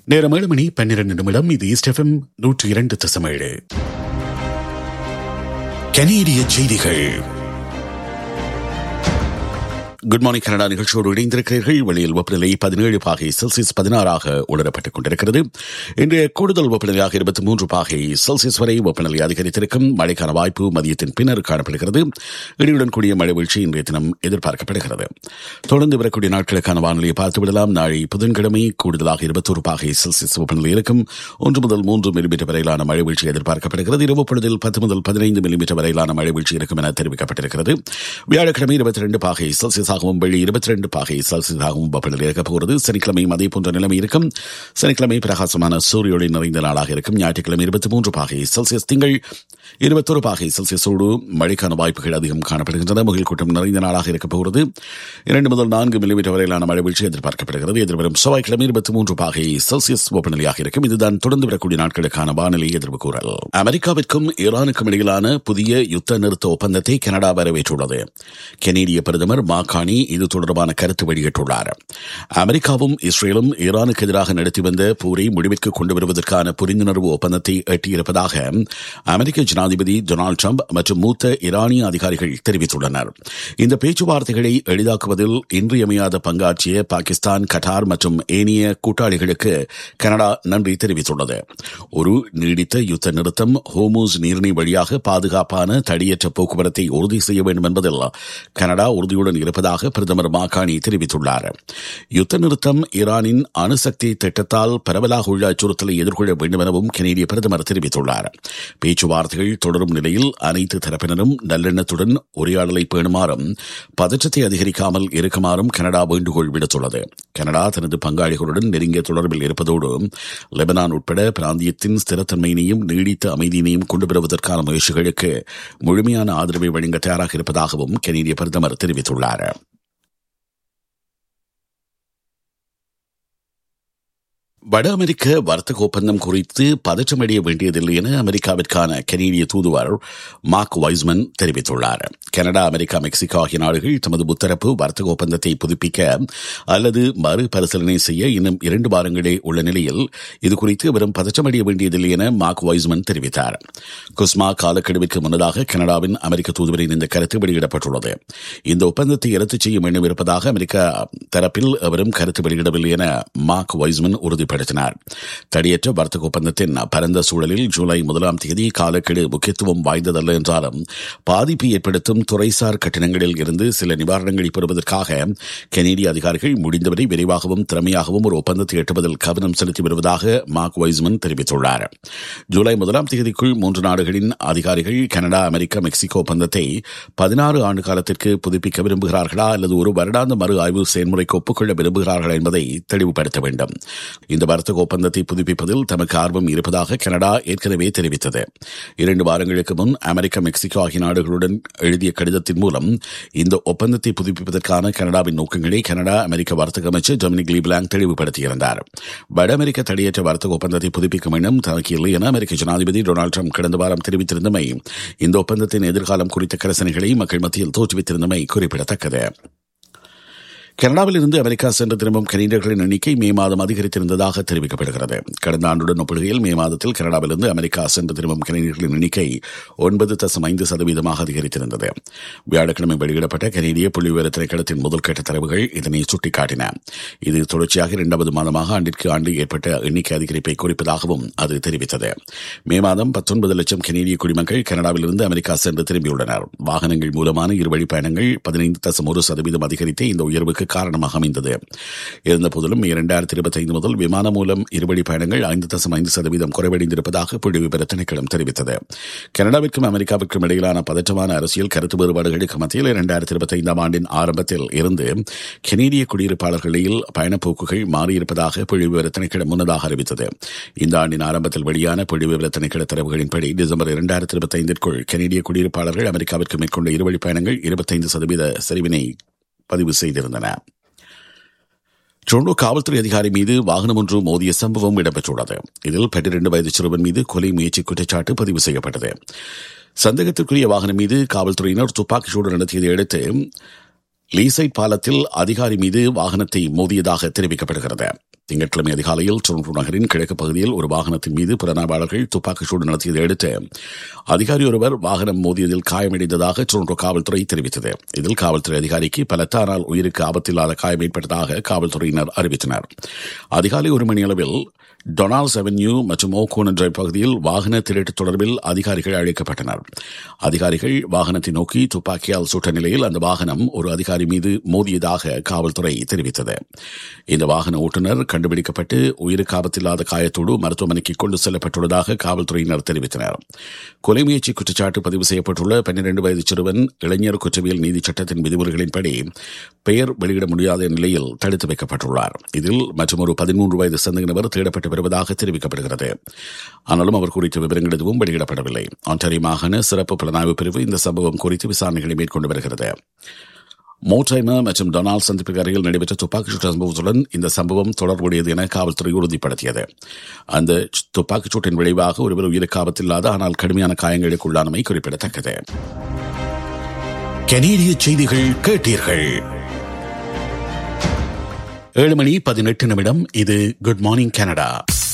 நேரம் ஏழு மணி பன்னிரண்டு நிமிடம் இது ஈஸ்ட் எஃப்எம் நூற்றி இரண்டு தசமேழு கனேடிய செய்திகள் குட் மார்னிங் கனடா நிகழ்ச்சியோடு இணைந்திருக்கிறீர்கள் வெளியில் வெப்பநிலை பதினேழு பாகை செல்சியஸ் பதினாறாக உணரப்பட்டுக் கொண்டிருக்கிறது இன்றைய கூடுதல் வெப்பநிலையாக இருபத்தி மூன்று பாகை செல்சியஸ் வரை வெப்பநிலை அதிகரித்திருக்கும் மழைக்கான வாய்ப்பு மதியத்தின் பின்னர் காணப்படுகிறது இடியுடன் கூடிய மழை வீழ்ச்சி இன்றைய தினம் எதிர்பார்க்கப்படுகிறது தொடர்ந்து வரக்கூடிய நாட்களுக்கான வானிலையை பார்த்துவிடலாம் நாளை புதன்கிழமை கூடுதலாக இருபத்தோரு பாகை செல்சியஸ் வெப்பநிலை இருக்கும் ஒன்று முதல் மூன்று மில்லிமீட்டர் வரையிலான மழை வீழ்ச்சி எதிர்பார்க்கப்படுகிறது இரவு பொழுதில் பத்து முதல் பதினைந்து மில்லிமீட்டர் வரையிலான மழை வீழ்ச்சி இருக்கும் என தெரிவிக்கப்பட்டிருக்கிறது வியாழக்கிழமை இருபத்தி ரெண்டு பாகை செல்சியஸாகவும் வெள்ளி இருபத்தி ரெண்டு பாகை செல்சியஸாகவும் வெப்பநிலை இருக்கப் போகிறது சனிக்கிழமையும் அதே போன்ற நிலைமை இருக்கும் சனிக்கிழமை பிரகாசமான சூரிய ஒளி நிறைந்த நாளாக இருக்கும் ஞாயிற்றுக்கிழமை இருபத்தி மூன்று பாகை செல்சியஸ் திங்கள் இருபத்தொரு பாகை செல்சியஸோடு மழைக்கான வாய்ப்புகள் அதிகம் காணப்படுகின்றன முகில் கூட்டம் நிறைந்த நாளாக இருக்கப் போகிறது இரண்டு முதல் நான்கு மில்லிமீட்டர் வரையிலான மழை வீழ்ச்சி எதிர்பார்க்கப்படுகிறது எதிர்வரும் செவ்வாய்க்கிழமை இருபத்தி மூன்று பாகை செல்சியஸ் வெப்பநிலையாக இருக்கும் இதுதான் தொடர்ந்து வரக்கூடிய நாட்களுக்கான வானிலை எதிர்ப்பு கூறல் அமெரிக்காவிற்கும் ஈரானுக்கும் இடையிலான புதிய யுத்த நிறுத்த ஒப்பந்தத்தை கனடா வரவேற்றுள்ளது கெனேடிய பிரதமர் மாகாணி இது தொடர்பான கருத்து வெளியிட்டுள்ளார் அமெரிக்காவும் இஸ்ரேலும் ஈரானுக்கு எதிராக நடத்தி வந்த போரை முடிவிற்கு கொண்டு வருவதற்கான புரிந்துணர்வு ஒப்பந்தத்தை எட்டியிருப்பதாக அமெரிக்க ஜனாதிபதி டொனால்டு ட்ரம்ப் மற்றும் மூத்த ஈரானிய அதிகாரிகள் தெரிவித்துள்ளனர் இந்த பேச்சுவார்த்தைகளை எளிதாக்குவதில் இன்றியமையாத பங்காற்றிய பாகிஸ்தான் கட்டார் மற்றும் ஏனைய கூட்டாளிகளுக்கு கனடா நன்றி தெரிவித்துள்ளது ஒரு நீடித்த யுத்த நிறுத்தம் ஹோமூஸ் நீரிணை வழியாக பாதுகாப்பான தடியற்ற போக்குவரத்தை உறுதி செய்ய வேண்டும் என்பதில் கனடா உறுதியுடன் இருப்பதாக பிரதமர் மாகாணி தெரிவித்துள்ளார் யுத்த நிறுத்தம் ஈரானின் அணுசக்தி திட்டத்தால் பரவலாக உள்ள அச்சுறுத்தலை எதிர்கொள்ள வேண்டும் எனவும் கனேடிய பிரதமர் தெரிவித்துள்ளார் பேச்சுவார்த்தைகள் தொடரும் நிலையில் அனைத்து தரப்பினரும் நல்லெண்ணத்துடன் உரையாடலை பேணுமாறும் பதற்றத்தை அதிகரிக்காமல் இருக்குமாறும் கனடா வேண்டுகோள் விடுத்துள்ளது கனடா தனது பங்காளிகளுடன் நெருங்கிய தொடர்பில் இருப்பதோடு லெபனான் உட்பட பிராந்தியத்தின் ஸ்திரத்தன்மையினையும் நீடித்த அமைதியினையும் கொண்டு வருவதற்கான முயற்சிகளுக்கு முழுமையான ஆதரவை வழங்க தயாராக இருப்பதாகவும் கனேடிய பிரதமர் தெரிவித்துள்ளார் வட அமெரிக்க வர்த்தக ஒப்பந்தம் குறித்து பதற்றமடைய வேண்டியதில்லை என அமெரிக்காவிற்கான கனேடிய தூதுவர் மார்க் வைஸ்மன் தெரிவித்துள்ளார் கனடா அமெரிக்கா மெக்சிகோ ஆகிய நாடுகள் தமது முத்தரப்பு வர்த்தக ஒப்பந்தத்தை புதுப்பிக்க அல்லது மறுபரிசீலனை செய்ய இன்னும் இரண்டு வாரங்களே உள்ள நிலையில் இதுகுறித்து அவரும் பதற்றமடைய வேண்டியதில்லை என மார்க் வைஸ்மன் தெரிவித்தார் குஸ்மா காலக்கெடுவிற்கு முன்னதாக கனடாவின் அமெரிக்க தூதுவரின் இந்த கருத்து வெளியிடப்பட்டுள்ளது இந்த ஒப்பந்தத்தை ரத்து செய்ய வேண்டும் இருப்பதாக அமெரிக்கா தரப்பில் அவரும் கருத்து வெளியிடவில்லை என மார்க் வைஸ்மன் உறுதி உறுதிப்படுத்தினார் தடியற்ற வர்த்தக ஒப்பந்தத்தின் பரந்த சூழலில் ஜூலை முதலாம் தேதி காலக்கெடு முக்கியத்துவம் வாய்ந்ததல்ல என்றாலும் பாதிப்பு ஏற்படுத்தும் துறைசார் கட்டணங்களில் இருந்து சில நிவாரணங்களை பெறுவதற்காக கனேடிய அதிகாரிகள் முடிந்தவரை விரைவாகவும் திறமையாகவும் ஒரு ஒப்பந்தத்தை எட்டுவதில் கவனம் செலுத்தி வருவதாக மார்க் வைஸ்மன் தெரிவித்துள்ளார் ஜூலை முதலாம் தேதிக்குள் மூன்று நாடுகளின் அதிகாரிகள் கனடா அமெரிக்கா மெக்சிகோ ஒப்பந்தத்தை பதினாறு ஆண்டு காலத்திற்கு புதுப்பிக்க விரும்புகிறார்களா அல்லது ஒரு வருடாந்த மறு ஆய்வு செயல்முறைக்கு ஒப்புக்கொள்ள விரும்புகிறார்களா என்பதை தெளிவுபடுத்த வேண்டும் இந்த வர்த்தக ஒப்பந்தத்தை புதுப்பிப்பதில் தமக்கு ஆர்வம் இருப்பதாக கனடா ஏற்கனவே தெரிவித்தது இரண்டு வாரங்களுக்கு முன் அமெரிக்கா மெக்சிகோ ஆகிய நாடுகளுடன் எழுதிய கடிதத்தின் மூலம் இந்த ஒப்பந்தத்தை புதுப்பிப்பதற்கான கனடாவின் நோக்கங்களை கனடா அமெரிக்க வர்த்தக அமைச்சர் டொமினிக் லீபிளாங் தெளிவுபடுத்தியிருந்தார் வட அமெரிக்க தடையற்ற வர்த்தக ஒப்பந்தத்தை புதுப்பிக்கும் எண்ணம் தனக்கு இல்லை என அமெரிக்க ஜனாதிபதி டொனால்டு ட்ரம்ப் கடந்த வாரம் தெரிவித்திருந்தமை இந்த ஒப்பந்தத்தின் எதிர்காலம் குறித்த கரசனைகளை மக்கள் மத்தியில் தோற்றுவித்திருந்தமை குறிப்பிடத்தக்கது கனடாவில் இருந்து அமெரிக்கா சென்று திரும்பும் கனேடியர்களின் எண்ணிக்கை மே மாதம் அதிகரித்திருந்ததாக தெரிவிக்கப்படுகிறது கடந்த ஆண்டுடன் ஒப்பிடுகையில் மே மாதத்தில் கனடாவிலிருந்து அமெரிக்கா சென்று திரும்பும் கனேடியர்களின் எண்ணிக்கை ஒன்பது தசம் ஐந்து சதவீதமாக அதிகரித்திருந்தது வியாழக்கிழமை வெளியிடப்பட்ட கனேடிய புள்ளிவிவர திரைக்கடத்தின் முதல்கட்ட தரவுகள் இதனை சுட்டிக்காட்டின இது தொடர்ச்சியாக இரண்டாவது மாதமாக ஆண்டிற்கு ஆண்டு ஏற்பட்ட எண்ணிக்கை அதிகரிப்பை குறிப்பதாகவும் அது தெரிவித்தது மே மாதம் பத்தொன்பது லட்சம் கனேடிய குடிமக்கள் கனடாவிலிருந்து அமெரிக்கா சென்று திரும்பியுள்ளனர் வாகனங்கள் மூலமான இருவழி பயணங்கள் பதினைந்து தசம் ஒரு சதவீதம் அதிகரித்தே இந்த உயர்வுக்கு காரணமாக அமைந்தது இருந்தபோதிலும் இரண்டாயிரத்தி இருபத்தி ஐந்து முதல் விமானம் மூலம் இருவழி பயணங்கள் ஐந்து தசம் ஐந்து சதவீதம் குறைவடைந்திருப்பதாக புள்ளி விவர திணைக்களம் தெரிவித்தது கனடாவிற்கும் அமெரிக்காவிற்கும் இடையிலான பதற்றமான அரசியல் கருத்து வேறுபாடுகளுக்கு மத்தியில் இரண்டாயிரத்தி இருபத்தி ஐந்தாம் ஆண்டின் ஆரம்பத்தில் இருந்து கனேடிய குடியிருப்பாளர்களில் பயணப்போக்குகள் மாறியிருப்பதாக புள்ளி விவர திணைக்களம் முன்னதாக அறிவித்தது இந்த ஆண்டின் ஆரம்பத்தில் வெளியான புள்ளி விவர திணைக்கள தரவுகளின்படி டிசம்பர் இரண்டாயிரத்தி இருபத்தி ஐந்திற்குள் கனேடிய குடியிருப்பாளர்கள் அமெரிக்காவிற்கு மேற்கொண்ட இருவழி பயணங்கள் இருபத்தைந்து சதவீத சரிவினை பதிவு செய்திருந்தன டொரண்டோ காவல்துறை அதிகாரி மீது வாகனம் ஒன்று மோதிய சம்பவம் இடம்பெற்றுள்ளது இதில் பன்னிரண்டு வயது சிறுவன் மீது கொலை முயற்சி குற்றச்சாட்டு பதிவு செய்யப்பட்டது சந்தேகத்திற்குரிய வாகனம் மீது காவல்துறையினர் துப்பாக்கி சூடு நடத்தியதை அடுத்து லீசைட் பாலத்தில் அதிகாரி மீது வாகனத்தை மோதியதாக தெரிவிக்கப்படுகிறது திங்கட்கிழமை அதிகாலையில் டொரண்டோ நகரின் கிழக்கு பகுதியில் ஒரு வாகனத்தின் மீது புலனாய்வாளர்கள் துப்பாக்கிச் சூடு நடத்தியதை அடுத்து அதிகாரி ஒருவர் வாகனம் மோதியதில் காயமடைந்ததாக டொரண்டோ காவல்துறை தெரிவித்தது இதில் காவல்துறை அதிகாரிக்கு பலத்த ஆனால் உயிருக்கு ஆபத்தில்லாத காயம் ஏற்பட்டதாக காவல்துறையினர் அறிவித்தனர் அதிகாலை ஒரு மணி அளவில் டொனால்ட்ஸ் அவென்யூ மற்றும் ஓகோன் டிரைவ் பகுதியில் வாகன திருட்டு தொடர்பில் அதிகாரிகள் அழைக்கப்பட்டனர் அதிகாரிகள் வாகனத்தை நோக்கி துப்பாக்கியால் சுட்ட நிலையில் அந்த வாகனம் ஒரு அதிகாரி மீது மோதியதாக காவல்துறை தெரிவித்தது இந்த வாகன ஓட்டுநர் கண்டுபிடிக்கப்பட்டு உயிருக்கு ஆபத்தில்லாத காயத்தோடு மருத்துவமனைக்கு கொண்டு செல்லப்பட்டுள்ளதாக காவல்துறையினர் தெரிவித்தனர் கொலை முயற்சி குற்றச்சாட்டு பதிவு செய்யப்பட்டுள்ள பன்னிரண்டு வயது சிறுவன் இளைஞர் குற்றவியல் நீதி சட்டத்தின் விதிமுறைகளின்படி பெயர் வெளியிட முடியாத நிலையில் தடுத்து வைக்கப்பட்டுள்ளார் இதில் மற்றொரு பதிமூன்று வயது சந்தேக நபர் தேடப்பட்டு வருவதாக தெரிவிக்கப்படுகிறது ஆனாலும் அவர் குறித்த விவரங்கள் எதுவும் வெளியிடப்படவில்லை ஆன்டாரி மாகாண சிறப்பு புலனாய்வு பிரிவு இந்த சம்பவம் குறித்து விசாரணைகளை மேற்கொண்டு வருகிறது மோட்டைமர் மற்றும் டொனால்ட் சந்திப்புக்கு அருகில் நடைபெற்ற துப்பாக்கிச்சூட்டு சம்பவத்துடன் இந்த சம்பவம் தொடர்புடையது என காவல்துறை உறுதிப்படுத்தியது அந்த துப்பாக்கிச் சூட்டின் விளைவாக ஒருவர் உயிருக்கு ஆபத்தில்லாத ஆனால் கடுமையான காயங்களுக்கு உள்ளானமை குறிப்பிடத்தக்கது கனேடிய செய்திகள் கேட்டீர்கள் ஏழு மணி பதினெட்டு நிமிடம் இது குட் மார்னிங் கனடா